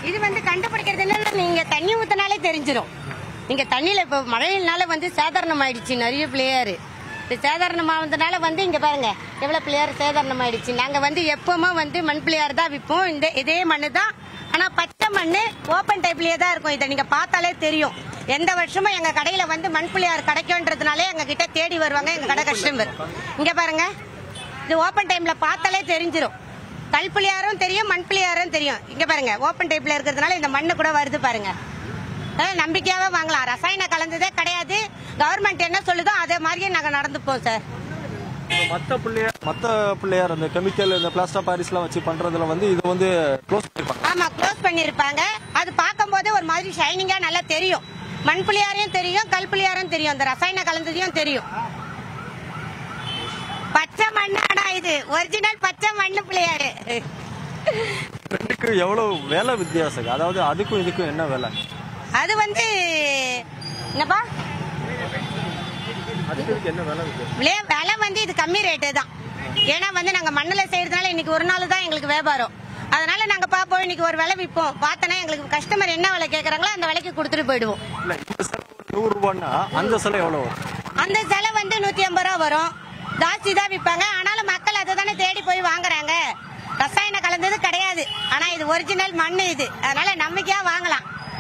இது வந்து கண்டுபிடிக்கிறது என்னன்னா நீங்க தண்ணி ஊத்தினாலே தெரிஞ்சிடும் நீங்க தண்ணியில இப்ப மழையினால வந்து சேதாரணம் ஆயிடுச்சு நிறைய பிள்ளையாரு இந்த சேதாரணமானதுனால வந்து இங்க பாருங்க எவ்வளவு பிள்ளையார் சேதாரணம் ஆயிடுச்சு நாங்க வந்து எப்பவுமே வந்து மண் பிள்ளையார் தான் விற்போம் இந்த இதே மண்ணு தான் ஆனா பச்சை மண்ணு ஓப்பன் டைப்லயே தான் இருக்கும் இதை நீங்க பார்த்தாலே தெரியும் எந்த வருஷமும் எங்க கடையில வந்து மண் பிள்ளையார் கிடைக்கும்ன்றதுனாலே எங்க கிட்ட தேடி வருவாங்க எங்க கடை கஸ்டமர் இங்க பாருங்க இது ஓப்பன் டைம்ல பார்த்தாலே தெரிஞ்சிரும் கல் பிள்ளையாரும் தெரியும் மண் பிள்ளையாரும் தெரியும் இங்க பாருங்க ஓப்பன் டைப்ல இருக்கிறதுனால இந்த மண்ணு கூட வருது பாருங்க அதாவது நம்பிக்கையாவே வாங்கலாம் ரசாயன கலந்ததே கிடையாது கவர்மெண்ட் என்ன சொல்லுதோ அதே மாதிரியே நாங்க நடந்துப்போம் சார் மற்ற பிள்ளையார் மற்ற பிள்ளையார் அந்த கெமிக்கல் இந்த பிளாஸ்டர் பாரிஸ்லாம் வச்சு பண்றதுல வந்து இது வந்து க்ளோஸ் பண்ணிருப்பாங்க ஆமா க்ளோஸ் பண்ணிருப்பாங்க அது பார்க்கும்போது ஒரு மாதிரி ஷைனிங்கா நல்லா தெரியும் மண் புளியாரையும் தெரியும் கல் புளியாரும் தெரியும் அந்த ரசாயன கலந்ததையும் தெரியும் பச்சை மண்ணாடா இது ஒரிஜினல் பச்சை மண்ணு புளியாரு ரெண்டுக்கு எவ்வளவு வேலை வித்தியாசம் அதாவது அதுக்கும் இதுக்கும் என்ன வேலை அது வந்து என்னப்பா அதுக்கு இதுக்கு என்ன வேலை வித்தியாசம் விலை விலை வந்து இது கம்மி ரேட்டு தான் ஏன்னா வந்து நாங்க மண்ணுல செய்யறதுனால இன்னைக்கு ஒரு நாள் தான் எங்களுக்கு வியாபாரம் அதனால நாங்க பாப்போம் இன்னைக்கு ஒரு விலை விற்போம் பார்த்தோன்னா எங்களுக்கு கஸ்டமர் என்ன விலை கேக்குறாங்களோ அந்த விலைக்கு கொடுத்துட்டு போயிடுவோம் இல்ல இந்த சிலை நூறு ரூபான்னா அந்த சிலை எவ்வளவு வரும் அந்த சிலை வந்து நூத்தி ஐம்பது ரூபா வரும் ஜாஸ்தி தான் விற்பாங்க ஆனாலும் மக்கள் அதை தானே தேடி போய் வாங்குறாங்க ரசாயன கலந்தது கிடையாது ஆனா இது ஒரிஜினல் மண்ணு இது அதனால நம்பிக்கையா வாங்கலாம்